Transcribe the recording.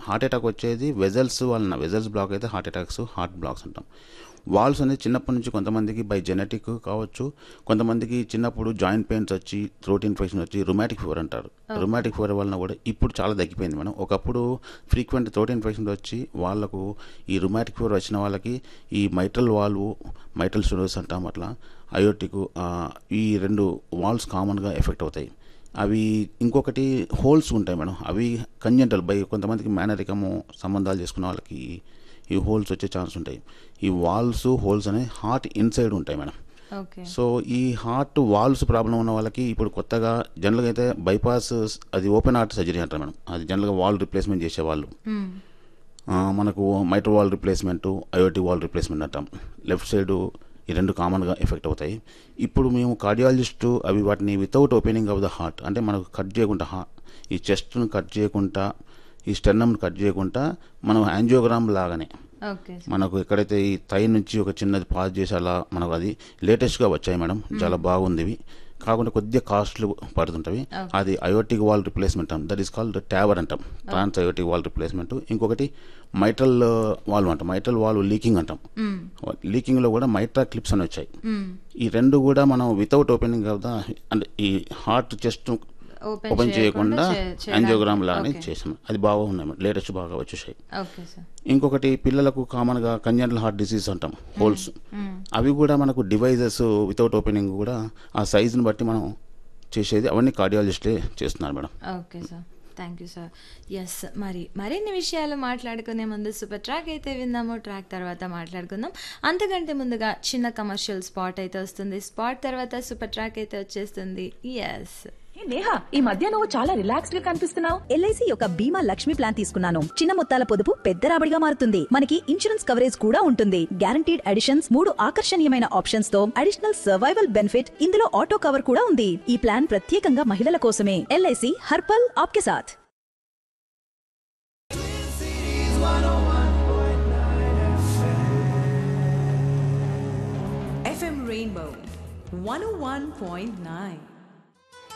Heart attack వచ్చేది vessels వలన vessels block అయితే హార్ట్ అటాక్స్ హార్ట్ బ్లాక్స్ అంటాం వాల్స్ అనేది చిన్నప్పటి నుంచి కొంతమందికి బై జెనెటిక్ కావచ్చు కొంతమందికి చిన్నప్పుడు జాయింట్ పెయిన్స్ వచ్చి థ్రోట్ ఇన్ఫెక్షన్ వచ్చి రుమాటిక్ ఫీవర్ అంటారు రుమాటిక్ ఫీవర్ వలన కూడా ఇప్పుడు చాలా తగ్గిపోయింది మేడం ఒకప్పుడు ఫ్రీక్వెంట్ థ్రోట్ ఇన్ఫెక్షన్ వచ్చి వాళ్ళకు ఈ రుమాటిక్ ఫీవర్ వచ్చిన వాళ్ళకి ఈ మైటల్ వాల్వ్ మైటల్ స్టోరోస్ అంటాం అట్లా అయోటిక్ ఈ రెండు వాల్స్ కామన్గా ఎఫెక్ట్ అవుతాయి అవి ఇంకొకటి హోల్స్ ఉంటాయి మేడం అవి కంజెంటల్ బై కొంతమందికి మేనరికము సంబంధాలు చేసుకున్న వాళ్ళకి ఈ హోల్స్ వచ్చే ఛాన్స్ ఉంటాయి ఈ వాల్స్ హోల్స్ అనేవి హార్ట్ ఇన్సైడ్ ఉంటాయి మేడం ఓకే సో ఈ హార్ట్ వాల్స్ ప్రాబ్లం ఉన్న వాళ్ళకి ఇప్పుడు కొత్తగా జనరల్గా అయితే బైపాస్ అది ఓపెన్ హార్ట్ సర్జరీ అంటారు మేడం అది జనరల్గా వాల్ రిప్లేస్మెంట్ చేసేవాళ్ళు ఆ, మనకు mitral valve replacement IOT valve replacement అంటాం లెఫ్ట్ సైడ్ ఈ రెండు కామన్గా ఎఫెక్ట్ అవుతాయి ఇప్పుడు మేము కార్డియాలజిస్ట్ అవి వాటిని without opening of the heart అంటే మనకు కట్ చేయకుండా హా- ఈ చెస్ట్ను కట్ చేయకుండా ఈ స్టెన్నమ్ని కట్ చేయకుండా మనం యాంజియోగ్రామ్ లాగానే ఓకే మనకు ఎక్కడైతే ఈ థై నుంచి ఒక చిన్నది పాస్ చేసి అలా మనకు అది లేటెస్ట్గా వచ్చాయి మేడం చాలా బాగుంది ఇవి కాకుండా కొద్దిగా కాస్ట్లు పడుతుంటవి అది అయోటిక్ వాల్ రిప్లేస్మెంట్ అంటాం దట్ ఈస్ కాల్డ్ ట్యావర్ అంటాం ట్రాన్స్ అయోటిక్ వాల్ రిప్లేస్మెంట్ ఇంకొకటి మైటల్ వాల్వ్ అంటాం మైటల్ వాల్వ్ లీకింగ్ అంటాం లీకింగ్లో కూడా మైట్రా క్లిప్స్ అని వచ్చాయి ఈ రెండు కూడా మనం వితౌట్ ఓపెనింగ్ ఆఫ్ ద అంటే ఈ హార్ట్ చెస్ట్ ఓపెన్ ఓపెన్ చేయకుండా చే- చేయడానికి. యాంజియోగ్రామ్ లానే ఓకే. చేసాం అది బాగున్నాయి లేటెస్ట్ బాగా వచ్చేసాయి ఓకే సార్ ఇంకొకటి పిల్లలకు కామన్గా కంజెంటల్ హార్ట్ డిసీజ్ అంటాం హోల్స్ అవి కూడా మనకు డివైజెస్ వితౌట్ ఓపెనింగ్ కూడా ఆ సైజుని బట్టి మనం చేసేది అవన్నీ కార్డియాలజిస్టే చేస్తున్నారు madam okay sir thank you sir yes మరి మరిన్ని విషయాలు మాట్లాడుకునే ముందు సూపర్ ట్రాక్ అయితే విందాము ట్రాక్ తర్వాత మాట్లాడుకుందాం అంతకంటే ముందుగా చిన్న కమర్షియల్ స్పాట్ అయితే వస్తుంది స్పాట్ తర్వాత సూపర్ ట్రాక్ అయితే వచ్చేస్తుంది ఎస్ ఏ నేహా ఈ మధ్య నువ్వు చాలా రిలాక్స్డ్ గా కనిపిస్తున్నావు ఎల్ఐసి యొక్క బీమా లక్ష్మి ప్లాన్ తీసుకున్నాను చిన్న మొత్తాల పొదుపు పెద్ద రాబడిగా మారుతుంది మనకి ఇన్సూరెన్స్ కవరేజ్ కూడా ఉంటుంది గ్యారంటీడ్ అడిషన్స్ మూడు ఆకర్షణీయమైన ఆప్షన్స్ తో అడిషనల్ సర్వైవల్ బెనిఫిట్ ఇందులో ఆటో కవర్ కూడా ఉంది ఈ ప్లాన్ ప్రత్యేకంగా మహిళల కోసమే ఎల్ఐసి హర్పల్ ఆప్కే సాథ్ FM Rainbow 101.9.